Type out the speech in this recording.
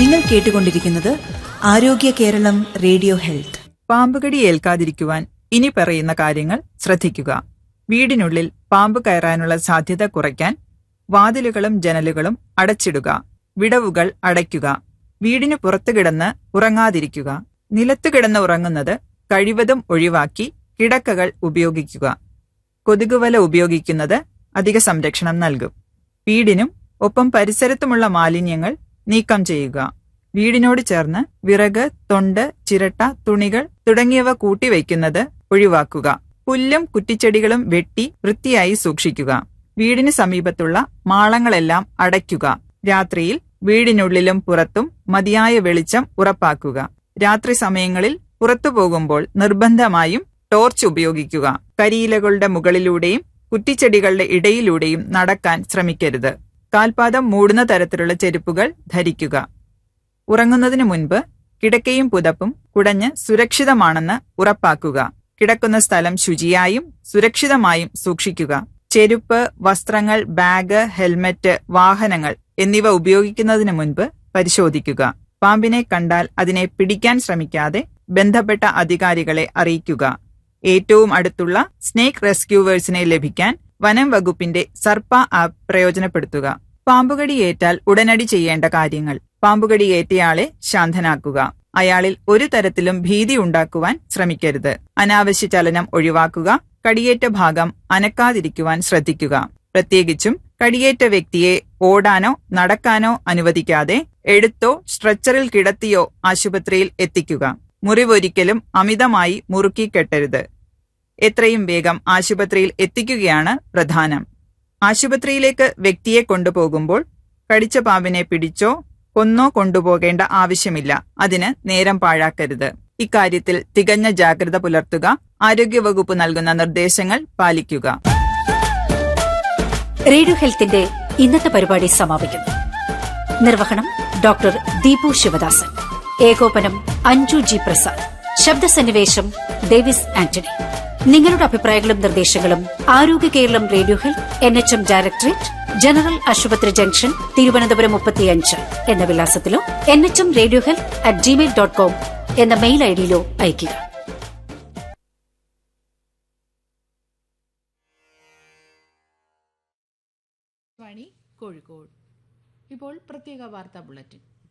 നിങ്ങൾ കേട്ടുകൊണ്ടിരിക്കുന്നത് Arogya Keralam radio health പാമ്പുകടി ഏൽക്കാതിരിക്കുവാൻ ഇനി പറയുന്ന കാര്യങ്ങൾ ശ്രദ്ധിക്കുക വീടിനുള്ളിൽ പാമ്പ് കയറാനുള്ള സാധ്യത കുറയ്ക്കാൻ വാതിലുകളും ജനലുകളും അടച്ചിടുക വിടവുകൾ അടയ്ക്കുക വീടിന് പുറത്തു കിടന്ന് ഉറങ്ങാതിരിക്കുക നിലത്തു കിടന്ന് ഉറങ്ങുന്നത് കഴിവതും ഒഴിവാക്കി കിടക്കകൾ ഉപയോഗിക്കുക കൊതുകുവല ഉപയോഗിക്കുന്നത് അധിക സംരക്ഷണം നൽകും വീടിനും ഒപ്പം പരിസരത്തുമുള്ള മാലിന്യങ്ങൾ നീക്കം ചെയ്യുക വീടിനോട് ചേർന്ന് വിറക് തൊണ്ട് ചിരട്ട തുണികൾ തുടങ്ങിയവ കൂട്ടിവയ്ക്കുന്നത് ഒഴിവാക്കുക പുല്ലും കുറ്റിച്ചെടികളും വെട്ടി വൃത്തിയായി സൂക്ഷിക്കുക വീടിന് സമീപത്തുള്ള മാളങ്ങളെല്ലാം അടയ്ക്കുക രാത്രിയിൽ വീടിനുള്ളിലും പുറത്തും മതിയായ വെളിച്ചം ഉറപ്പാക്കുക രാത്രി സമയങ്ങളിൽ പുറത്തു പോകുമ്പോൾ നിർബന്ധമായും ടോർച്ച് ഉപയോഗിക്കുക കരിയിലകളുടെ മുകളിലൂടെയും കുറ്റിച്ചെടികളുടെ ഇടയിലൂടെയും നടക്കാൻ ശ്രമിക്കരുത് കാൽപാദം മൂടുന്ന തരത്തിലുള്ള ചെരുപ്പുകൾ ധരിക്കുക ഉറങ്ങുന്നതിനു മുൻപ് കിടക്കയും പുതപ്പും കുടഞ്ഞ് സുരക്ഷിതമാണെന്ന് ഉറപ്പാക്കുക കിടക്കുന്ന സ്ഥലം ശുചിയായും സുരക്ഷിതമായും സൂക്ഷിക്കുക ചെരുപ്പ് വസ്ത്രങ്ങൾ ബാഗ് ഹെൽമറ്റ് വാഹനങ്ങൾ എന്നിവ ഉപയോഗിക്കുന്നതിന് മുൻപ് പരിശോധിക്കുക പാമ്പിനെ കണ്ടാൽ അതിനെ പിടിക്കാൻ ശ്രമിക്കാതെ ബന്ധപ്പെട്ട അധികാരികളെ അറിയിക്കുക ഏറ്റവും അടുത്തുള്ള സ്നേക്ക് റെസ്ക്യൂവേഴ്സിനെ ലഭിക്കാൻ വനം വകുപ്പിന്റെ സർപ്പ ആപ്പ് പ്രയോജനപ്പെടുത്തുക പാമ്പുകടി ഏറ്റാൽ ഉടനടി ചെയ്യേണ്ട കാര്യങ്ങൾ പാമ്പുകടി ഏറ്റയാളെ ശാന്തനാക്കുക അയാളിൽ ഒരു തരത്തിലും ഭീതി ഉണ്ടാക്കുവാൻ ശ്രമിക്കരുത് അനാവശ്യ ചലനം ഒഴിവാക്കുക കടിയേറ്റ ഭാഗം അനക്കാതിരിക്കുവാൻ ശ്രദ്ധിക്കുക പ്രത്യേകിച്ചും കടിയേറ്റ വ്യക്തിയെ ഓടാനോ നടക്കാനോ അനുവദിക്കാതെ എടുത്തോ സ്ട്രെച്ചറിൽ കിടത്തിയോ ആശുപത്രിയിൽ എത്തിക്കുക മുറിവൊരിക്കലും അമിതമായി മുറുക്കി കെട്ടരുത് എത്രയും വേഗം ആശുപത്രിയിൽ എത്തിക്കുകയാണ് പ്രധാനം ആശുപത്രിയിലേക്ക് വ്യക്തിയെ കൊണ്ടുപോകുമ്പോൾ കടിച്ച പാമ്പിനെ പിടിച്ചോ കൊന്നോ കൊണ്ടുപോകേണ്ട ആവശ്യമില്ല അതിന് നേരം പാഴാക്കരുത് ഇക്കാര്യത്തിൽ തികഞ്ഞ ജാഗ്രത പുലർത്തുക ആരോഗ്യവകുപ്പ് നൽകുന്ന നിർദ്ദേശങ്ങൾ പാലിക്കുക റേഡിയോ ഹെൽത്തിന്റെ ഇന്നത്തെ പരിപാടി സമാപിക്കുന്നു നിർവഹണം ഡോക്ടർ ദീപു ശിവദാസൻ ഏകോപനം അഞ്ജു ജി പ്രസാദ് ശബ്ദസന്നിവേശം ഡേവിസ് ആന്റണി നിങ്ങളുടെ അഭിപ്രായങ്ങളും നിർദ്ദേശങ്ങളും Arogya Keralam radio health N H M directorate general ആശുപത്രി ജംഗ്ഷൻ തിരുവനന്തപുരം മുപ്പത്തിയഞ്ച് എന്ന വിലാസത്തിലോ N H M radio health at Gmail dot com എന്ന മെയിൽ ഐഡിയിലോ അയയ്ക്കുക വാണി കോഴിക്കോട് ഇപ്പോൾ പ്രത്യേക വാർത്താ ബുള്ളറ്റിൻ